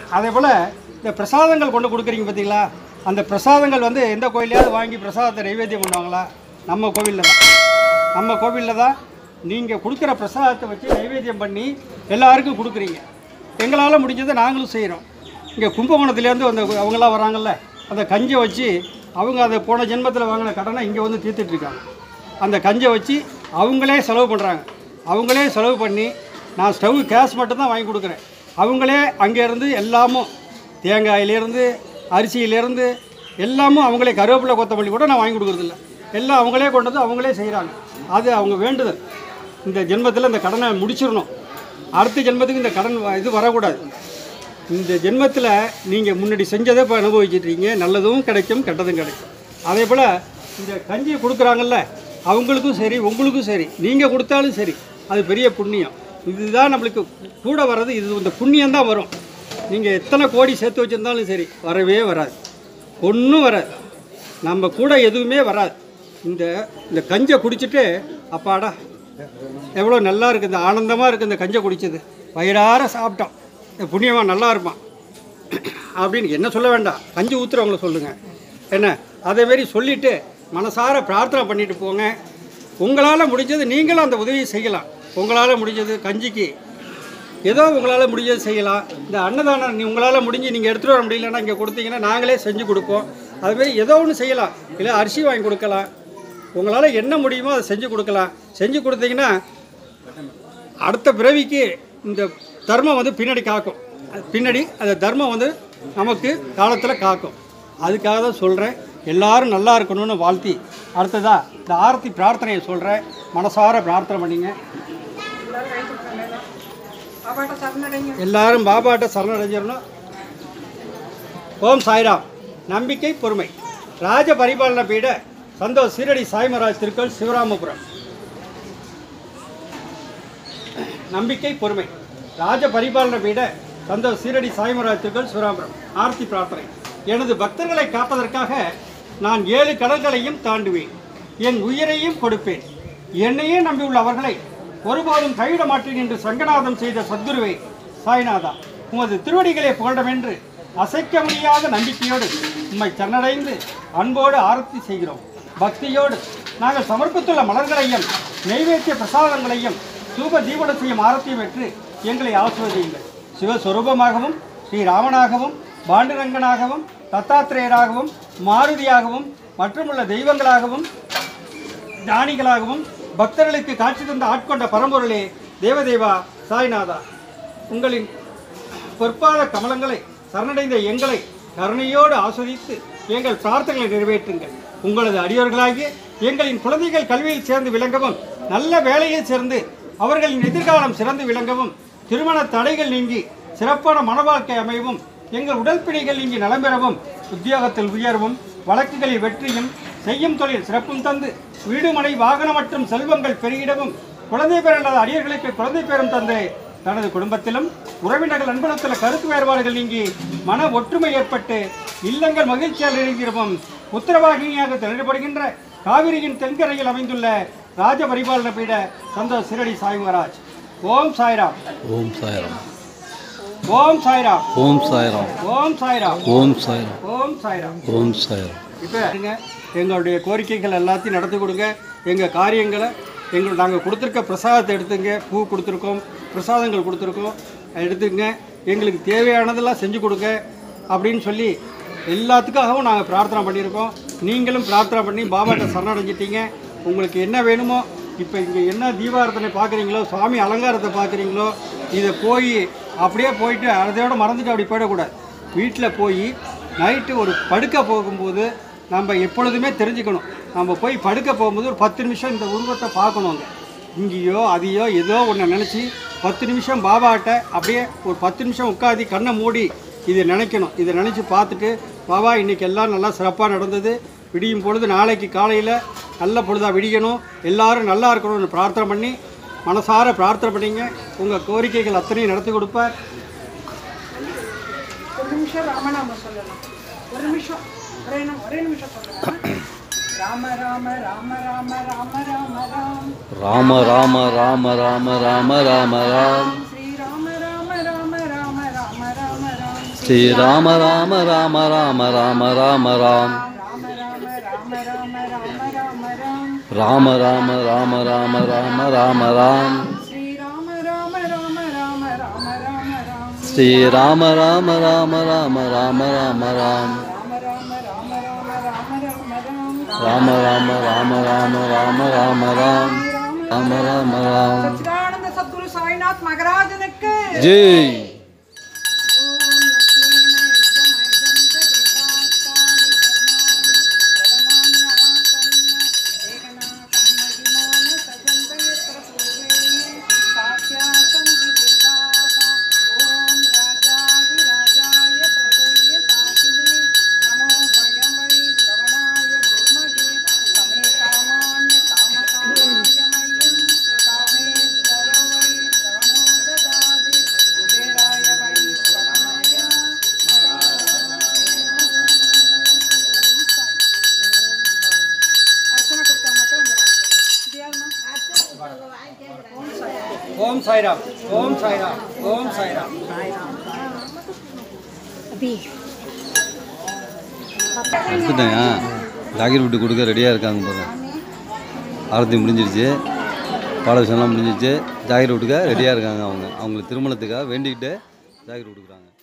அதே போல் இந்த பிரசாதங்கள் கொண்டு கொடுக்குறீங்க பார்த்தீங்களா அந்த பிரசாதங்கள் வந்து எந்த கோயிலையாவது வாங்கி பிரசாதத்தை நைவேத்தியம் பண்ணுவாங்களா நம்ம கோவிலில் தான் நம்ம கோவிலில் தான் நீங்கள் கொடுக்குற பிரசாதத்தை வச்சு நைவேத்தியம் பண்ணி எல்லாருக்கும் கொடுக்குறீங்க எங்களால் முடிஞ்சதை நாங்களும் செய்கிறோம் இங்கே கும்பகோணத்துலேருந்து அந்த அவங்களாம் வராங்கல்ல அந்த கஞ்சை வச்சு அவங்க அதை போன ஜென்மத்தில் வாங்கின கடனை இங்கே வந்து தீர்த்துட்டு இருக்காங்க அந்த கஞ்சை வச்சு அவங்களே செலவு பண்ணுறாங்க அவங்களே செலவு பண்ணி நான் ஸ்டவ் கேஸ் மட்டும்தான் வாங்கி கொடுக்குறேன் அவங்களே அங்கேருந்து எல்லாமும் தேங்காயிலேருந்து அரிசியிலேருந்து எல்லாமும் அவங்களே கருவேப்பிலை கொத்தமல்லி கூட நான் வாங்கி கொடுக்குறதில்ல எல்லாம் அவங்களே கொண்டு வந்து அவங்களே செய்கிறாங்க அது அவங்க வேண்டுதல் இந்த ஜென்மத்தில் இந்த கடனை முடிச்சிடணும் அடுத்த ஜென்மத்துக்கு இந்த கடன் வ- இது வரக்கூடாது இந்த ஜென்மத்தில் நீங்கள் முன்னாடி செஞ்சதை இப்போ அனுபவிச்சிட்ருக்கீங்க நல்லதும் கிடைக்கும் கெட்டதும் கிடைக்கும் அதே போல் இந்த கஞ்சி கொடுக்குறாங்கல்ல அவங்களுக்கும் சரி உங்களுக்கும் சரி நீங்கள் கொடுத்தாலும் சரி அது பெரிய புண்ணியம் இதுதான் நம்மளுக்கு கூட வர்றது இது இந்த புண்ணியம் தான் வரும் நீங்கள் எத்தனை கோடி சேர்த்து வச்சுருந்தாலும் சரி வரவே வராது ஒன்றும் வராது நம்ம கூட எதுவுமே வராது இந்த இந்த கஞ்சை குடிச்சிட்டு அப்பாடா எவ்வளோ நல்லா இருக்குது இந்த ஆனந்தமாக இருக்குது இந்த கஞ்சை குடிச்சது வயிறார சாப்பிட்டோம் இந்த புண்ணியமாக நல்லா இருப்பான் அப்படின்னு என்ன சொல்ல வேண்டாம் கஞ்சி ஊற்றுறவங்கள சொல்லுங்கள் என்ன அதேமாரி சொல்லிவிட்டு மனசார பிரார்த்தனை பண்ணிட்டு போங்க உங்களால் முடிஞ்சது நீங்களும் அந்த உதவியை செய்யலாம் உங்களால் முடிஞ்சது கஞ்சிக்கு ஏதோ உங்களால் முடிஞ்சது செய்யலாம் இந்த அன்னதானம் நீ உங்களால் முடிஞ்சு நீங்கள் எடுத்துகிட்டு வர முடியலன்னா இங்கே கொடுத்தீங்கன்னா நாங்களே செஞ்சு கொடுப்போம் அதுமாரி ஏதோ ஒன்று செய்யலாம் இல்லை அரிசி வாங்கி கொடுக்கலாம் உங்களால் என்ன முடியுமோ அதை செஞ்சு கொடுக்கலாம் செஞ்சு கொடுத்தீங்கன்னா அடுத்த பிறவிக்கு இந்த தர்மம் வந்து பின்னாடி காக்கும் அது பின்னாடி அந்த தர்மம் வந்து நமக்கு காலத்தில் காக்கும் அதுக்காக தான் சொல்கிறேன் எல்லாரும் நல்லா இருக்கணும்னு வாழ்த்தி அடுத்ததா இந்த ஆரத்தி பிரார்த்தனையை சொல்கிறேன் மனசார பிரார்த்தனை பண்ணிங்க எல்லாரும் பாபாட்ட சரணடைஞ்சிடணும் ஓம் சாய்ராம் நம்பிக்கை பொறுமை ராஜ பரிபாலன பீட சந்தோஷ் சீரடி சாய்மராஜ் திருக்கோள் சிவராமபுரம் நம்பிக்கை பொறுமை ராஜ பரிபாலன பீட சந்தோஷ் சீரடி சாய்மராஜ் திருக்கோள் சிவராமபுரம் ஆர்த்தி பிரார்த்தனை எனது பக்தர்களை காப்பதற்காக நான் ஏழு கடல்களையும் தாண்டுவேன் என் உயிரையும் கொடுப்பேன் என்னையே நம்பியுள்ள அவர்களை ஒருபோதும் கைவிட மாட்டேன் என்று சங்கநாதம் செய்த சத்குருவே சாய்நாதா உமது திருவடிகளை புகழம் என்று அசைக்க முடியாத நம்பிக்கையோடு உம்மை சரணடைந்து அன்போடு ஆரத்தி செய்கிறோம் பக்தியோடு நாங்கள் சமர்ப்பித்துள்ள மலர்களையும் நைவேத்திய பிரசாதங்களையும் தூப தீபன செய்யும் ஆரத்தியும் பெற்று எங்களை ஆசிர்வதியுங்கள் சிவஸ்வரூபமாகவும் ஸ்ரீராமனாகவும் பாண்டுரங்கனாகவும் தத்தாத்திரேயராகவும் மாருதியாகவும் மற்றுமுள்ள தெய்வங்களாகவும் ஞானிகளாகவும் பக்தர்களுக்கு காட்சி தந்த ஆட்கொண்ட பரம்பொருளே தேவதேவா சாய்நாதா உங்களின் பொற்பாத கமலங்களை சரணடைந்த எங்களை கருணையோடு ஆஸ்வதித்து எங்கள் பிரார்த்தனைகளை நிறைவேற்றுங்கள் உங்களது அடியோர்களாகிய எங்களின் குழந்தைகள் கல்வியில் சேர்ந்து விளங்கவும் நல்ல வேலையில் சேர்ந்து அவர்களின் எதிர்காலம் சிறந்து விளங்கவும் திருமண தடைகள் நீங்கி சிறப்பான மனவாழ்க்கை அமையவும் எங்கள் உடல் பிணிகள் நீங்கி நலம் பெறவும் உத்தியோகத்தில் உயர்வும் வழக்குகளில் வெற்றியும் செய்யும் தொழில் சிறப்பும் தந்து வீடு மனை வாகனம் மற்றும் செல்வங்கள் பெருகிடவும் குழந்தை பிறந்த அடியர்களுக்கு குழந்தை பேரும் தந்து தனது குடும்பத்திலும் உறவினர்கள் நண்பனத்தில் கருத்து வேறுபாடுகள் நீங்கி மன ஒற்றுமை ஏற்பட்டு இல்லங்கள் மகிழ்ச்சியால் இருக்கிறவும் உத்தரவாகினியாக திரளப்படுகின்ற காவிரியின் தென்கரையில் அமைந்துள்ள ராஜ பரிபாலன பீட சந்தோஷ் சிரடி சாய் மகாராஜ் ஓம் சாய்ராம் ஓம் சாய்ராம் ஓம் சாய்ராம் ஓம் சாய்ராம் ஓம் சாய்ராம் ஓம் சாய்ராம் ஓம் சாய்ராம் ஓம் சாய்ராம் இப்போ எங்களுடைய கோரிக்கைகள் எல்லாத்தையும் நடத்தி கொடுங்க எங்கள் காரியங்களை எங்கள் நாங்கள் கொடுத்துருக்க பிரசாதத்தை எடுத்துங்க பூ கொடுத்துருக்கோம் பிரசாதங்கள் கொடுத்துருக்கோம் எடுத்துங்க எங்களுக்கு தேவையானதெல்லாம் செஞ்சு கொடுங்க அப்படின்னு சொல்லி எல்லாத்துக்காகவும் நாங்கள் பிரார்த்தனை பண்ணியிருக்கோம் நீங்களும் பிரார்த்தனை பண்ணி பாபாட்ட சரணடைஞ்சிட்டீங்க உங்களுக்கு என்ன வேணுமோ இப்போ இங்கே என்ன தீபாரத்தனை பார்க்குறீங்களோ சுவாமி அலங்காரத்தை பார்க்குறீங்களோ இதை போய் அப்படியே போயிட்டு அதையோட மறந்துட்டு அப்படி போயிடக்கூடாது வீட்டில் போய் நைட்டு ஒரு படுக்க போகும்போது நம்ம எப்பொழுதுமே தெரிஞ்சுக்கணும் நம்ம போய் படுக்க போகும்போது ஒரு பத்து நிமிஷம் இந்த உருவத்தை பார்க்கணும் அங்கே இங்கேயோ அதையோ ஏதோ ஒன்று நினச்சி பத்து நிமிஷம் பாபாட்ட அப்படியே ஒரு பத்து நிமிஷம் உட்காந்து கண்ணை மூடி இதை நினைக்கணும் இதை நினச்சி பார்த்துட்டு பாபா இன்னைக்கு எல்லாம் நல்லா சிறப்பாக நடந்தது விடியும் பொழுது நாளைக்கு காலையில் நல்ல பொழுதாக விடியணும் எல்லாரும் நல்லா இருக்கணும்னு பிரார்த்தனை பண்ணி மனசார பிரார்த்தனை பண்ணிங்க உங்கள் கோரிக்கைகள் அத்தனையும் நடத்தி கொடுப்பார் ஒரு நிமிஷம் ராமநாமம் சொல்லலாம் ஒரு நிமிஷம் ஒரே நிமி- ஒரே நிமிஷம் சொல்லலாம் ராம ராம ராம ராம ராம ராம ராம் ராம ராம ராம ராம ராம ராம ராம் ஸ்ரீ ராம ராம ராம ராம ராம ராம ராம் ஸ்ரீ ஸ்ரீ ராம ராம ராம ராம ராம ராம ராம் ராம ராம ராம ராம ராம ராம ராம ராம ராம ராம ராம ராம ராம் ஸ்ரீ ராம ராம ராம ராம ராம ராம ராம் ஸ்ரீ ராம ராம ராம ராம ராம ராம ராம் ராம ராம ராம ராம ராம ராம ராம ராம் ராம ராம ராம ராம ராம் ராம ராம ராம் சச்சிதானந்த சத்குரு சாய்நாத் மகராஜனுக்கு ஜெய் ஓம் யஜ்ஞேன யஜ்ஞமைதந்த கிருதாஸ்தானி கர்மாணி பரமாண்யாசன்ன ஏகநாதம் மகிமான சஜந்த யத்ர பூர்வே சாத்யாசந்தி தேவாக ஓம் ராஜாதிராஜாய பிரதய சாகினே நமோ பயமை ஸ்ரவணாய குர்மகே சமே காமான்ய காமகாமாய மய்யம் காமேஸ்வரோ வை ஸ்ரவணோ ததாதி குபேராய வை ஸ்வரணாய அர்ச்சனை கொடுத்தா மட்டும் வந்து வாங்கிக்கோங்க ஓம் சாய்ராம் ஓம் சாய்ராம் ஓம் சாய்ராம் எடுத்துட்டேன் ஜாக்கெட் விட்டு கொடுக்க ரெடியாக இருக்காங்க பாருங்க ஆரத்தி முடிஞ்சிருச்சு பாட விஷயம்லாம் முடிஞ்சிருச்சு ஜாக்கெட் விட்டுக்க ரெடியாக இருக்காங்க அவங்க அவங்களுக்கு திருமணத்துக்காக வேண்டிக்கிட்டு ஜாக்கெட் விட்டுக்குறாங்க